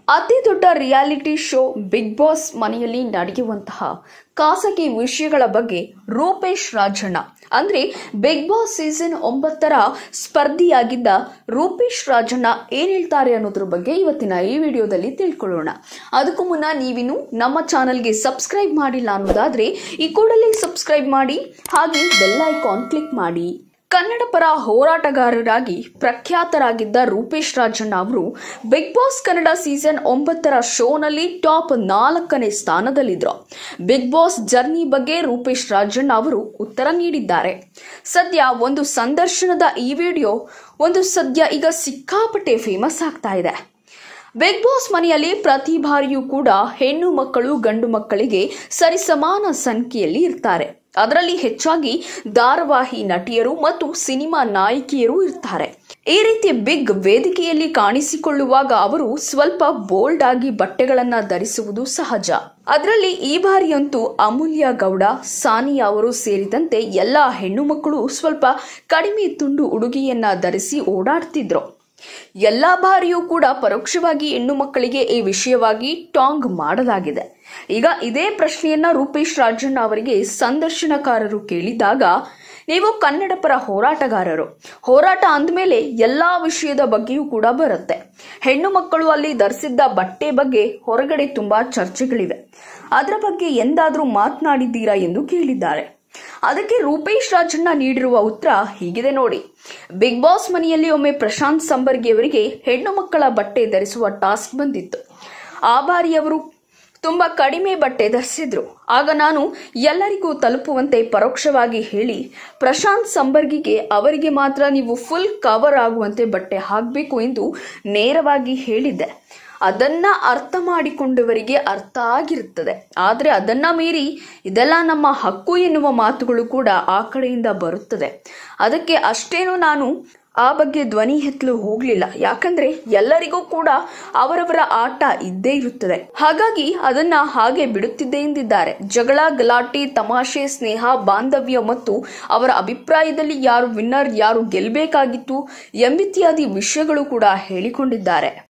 ಅತಿ ದೊಡ್ಡ reality show Bigg boss ಮನೆಯಲ್ಲಿ ನಡೆಯುವಂತಹ ಖಾಸಗಿ ವಿಷಯಗಳ ಬಗ್ಗೆ ರೂಪೇಶ್ ರಾಜಣ್ಣ ಅಂದ್ರೆ ಬಿಗ್ ಬಾಸ್ ಸೀಸನ್ ಒಂಬತ್ತರ ಸ್ಪರ್ಧಿಯಾಗಿದ್ದ ರೂಪೇಶ್ ರಾಜಣ್ಣ ಏನ್ ಹೇಳ್ತಾರೆ ಅನ್ನೋದ್ರ ಬಗ್ಗೆ ಇವತ್ತಿನ ಈ ವಿಡಿಯೋದಲ್ಲಿ ತಿಳ್ಕೊಳ್ಳೋಣ ಅದಕ್ಕೂ ಮುನ್ನ ನೀವಿನ್ನು ನಮ್ಮ ಚಾನಲ್ಗೆ ಸಬ್ಸ್ಕ್ರೈಬ್ ಮಾಡಿಲ್ಲ ಅನ್ನೋದಾದ್ರೆ ಈ ಕೂಡಲೇ ಸಬ್ಸ್ಕ್ರೈಬ್ ಮಾಡಿ ಹಾಗೆ ಬೆಲ್ ಐಕಾನ್ ಕ್ಲಿಕ್ ಮಾಡಿ ಕನ್ನಡ ಪರ ಹೋರಾಟಗಾರರಾಗಿ ಪ್ರಖ್ಯಾತರಾಗಿದ್ದ ರೂಪೇಶ್ ರಾಜಣ್ಣ ಅವರು ಬಿಗ್ ಬಾಸ್ ಕನ್ನಡ ಸೀಸನ್ ಒಂಬತ್ತರ ಶೋನಲ್ಲಿ ಟಾಪ್ ನಾಲ್ಕನೇ ಸ್ಥಾನದಲ್ಲಿದ್ರು ಬಿಗ್ ಬಾಸ್ ಜರ್ನಿ ಬಗ್ಗೆ ರೂಪೇಶ್ ರಾಜಣ್ಣ ಅವರು ಉತ್ತರ ನೀಡಿದ್ದಾರೆ ಸದ್ಯ ಒಂದು ಸಂದರ್ಶನದ ಈ ವಿಡಿಯೋ ಒಂದು ಸದ್ಯ ಈಗ ಸಿಕ್ಕಾಪಟ್ಟೆ ಫೇಮಸ್ ಆಗ್ತಾ ಇದೆ ಬಿಗ್ ಬಾಸ್ ಮನೆಯಲ್ಲಿ ಪ್ರತಿ ಬಾರಿಯೂ ಕೂಡ ಹೆಣ್ಣು ಮಕ್ಕಳು ಗಂಡು ಮಕ್ಕಳಿಗೆ ಸರಿಸಮಾನ ಸಂಖ್ಯೆಯಲ್ಲಿ ಇರ್ತಾರೆ ಅದರಲ್ಲಿ ಹೆಚ್ಚಾಗಿ ಧಾರಾವಾಹಿ ನಟಿಯರು ಮತ್ತು ಸಿನಿಮಾ ನಾಯಕಿಯರು ಇರ್ತಾರೆ ಈ ರೀತಿ ಬಿಗ್ ವೇದಿಕೆಯಲ್ಲಿ ಕಾಣಿಸಿಕೊಳ್ಳುವಾಗ ಅವರು ಸ್ವಲ್ಪ ಬೋಲ್ಡ್ ಆಗಿ ಬಟ್ಟೆಗಳನ್ನ ಧರಿಸುವುದು ಸಹಜ ಅದರಲ್ಲಿ ಈ ಬಾರಿಯಂತೂ ಅಮೂಲ್ಯ ಗೌಡ ಸಾನಿಯಾ ಅವರು ಸೇರಿದಂತೆ ಎಲ್ಲಾ ಹೆಣ್ಣು ಮಕ್ಕಳು ಸ್ವಲ್ಪ ಕಡಿಮೆ ತುಂಡು ಉಡುಗೆಯನ್ನ ಧರಿಸಿ ಓಡಾಡ್ತಿದ್ರು ಎಲ್ಲಾ ಬಾರಿಯೂ ಕೂಡ ಪರೋಕ್ಷವಾಗಿ ಹೆಣ್ಣು ಮಕ್ಕಳಿಗೆ ಈ ವಿಷಯವಾಗಿ ಟಾಂಗ್ ಮಾಡಲಾಗಿದೆ ಈಗ ಇದೇ ಪ್ರಶ್ನೆಯನ್ನ ರೂಪೇಶ್ ರಾಜಣ್ಣ ಅವರಿಗೆ ಸಂದರ್ಶನಕಾರರು ಕೇಳಿದಾಗ ನೀವು ಕನ್ನಡ ಪರ ಹೋರಾಟಗಾರರು ಹೋರಾಟ ಅಂದಮೇಲೆ ಎಲ್ಲಾ ವಿಷಯದ ಬಗ್ಗೆಯೂ ಕೂಡ ಬರುತ್ತೆ ಹೆಣ್ಣು ಮಕ್ಕಳು ಅಲ್ಲಿ ಧರಿಸಿದ್ದ ಬಟ್ಟೆ ಬಗ್ಗೆ ಹೊರಗಡೆ ತುಂಬಾ ಚರ್ಚೆಗಳಿವೆ ಅದರ ಬಗ್ಗೆ ಎಂದಾದ್ರೂ ಮಾತನಾಡಿದ್ದೀರಾ ಎಂದು ಕೇಳಿದ್ದಾರೆ ಅದಕ್ಕೆ ರೂಪೇಶ್ ರಾಜಣ್ಣ ನೀಡಿರುವ ಉತ್ತರ ಹೀಗಿದೆ ನೋಡಿ ಬಿಗ್ ಬಾಸ್ ಮನೆಯಲ್ಲಿ ಒಮ್ಮೆ ಪ್ರಶಾಂತ್ ಸಂಬರ್ಗಿ ಅವರಿಗೆ ಹೆಣ್ಣು ಮಕ್ಕಳ ಬಟ್ಟೆ ಧರಿಸುವ ಟಾಸ್ಕ್ ಬಂದಿತ್ತು ಆ ಬಾರಿ ಅವರು ತುಂಬಾ ಕಡಿಮೆ ಬಟ್ಟೆ ಧರಿಸಿದ್ರು ಆಗ ನಾನು ಎಲ್ಲರಿಗೂ ತಲುಪುವಂತೆ ಪರೋಕ್ಷವಾಗಿ ಹೇಳಿ ಪ್ರಶಾಂತ್ ಸಂಬರ್ಗಿಗೆ ಅವರಿಗೆ ಮಾತ್ರ ನೀವು ಫುಲ್ ಕವರ್ ಆಗುವಂತೆ ಬಟ್ಟೆ ಹಾಕಬೇಕು ಎಂದು ನೇರವಾಗಿ ಹೇಳಿದ್ದೆ ಅದನ್ನ ಅರ್ಥ ಮಾಡಿಕೊಂಡವರಿಗೆ ಅರ್ಥ ಆಗಿರುತ್ತದೆ ಆದರೆ ಅದನ್ನ ಮೀರಿ ಇದೆಲ್ಲ ನಮ್ಮ ಹಕ್ಕು ಎನ್ನುವ ಮಾತುಗಳು ಕೂಡ ಆ ಕಡೆಯಿಂದ ಬರುತ್ತದೆ ಅದಕ್ಕೆ ಅಷ್ಟೇನು ನಾನು ಆ ಬಗ್ಗೆ ಧ್ವನಿ ಎತ್ತಲು ಹೋಗ್ಲಿಲ್ಲ ಯಾಕಂದ್ರೆ ಎಲ್ಲರಿಗೂ ಕೂಡ ಅವರವರ ಆಟ ಇದ್ದೇ ಇರುತ್ತದೆ ಹಾಗಾಗಿ ಅದನ್ನ ಹಾಗೆ ಬಿಡುತ್ತಿದ್ದೆ ಎಂದಿದ್ದಾರೆ ಜಗಳ ಗಲಾಟೆ ತಮಾಷೆ ಸ್ನೇಹ ಬಾಂಧವ್ಯ ಮತ್ತು ಅವರ ಅಭಿಪ್ರಾಯದಲ್ಲಿ ಯಾರು ವಿನ್ನರ್ ಯಾರು ಗೆಲ್ಲಬೇಕಾಗಿತ್ತು ಎಂಬಿತ್ಯಾದಿ ವಿಷಯಗಳು ಕೂಡ ಹೇಳಿಕೊಂಡಿದ್ದಾರೆ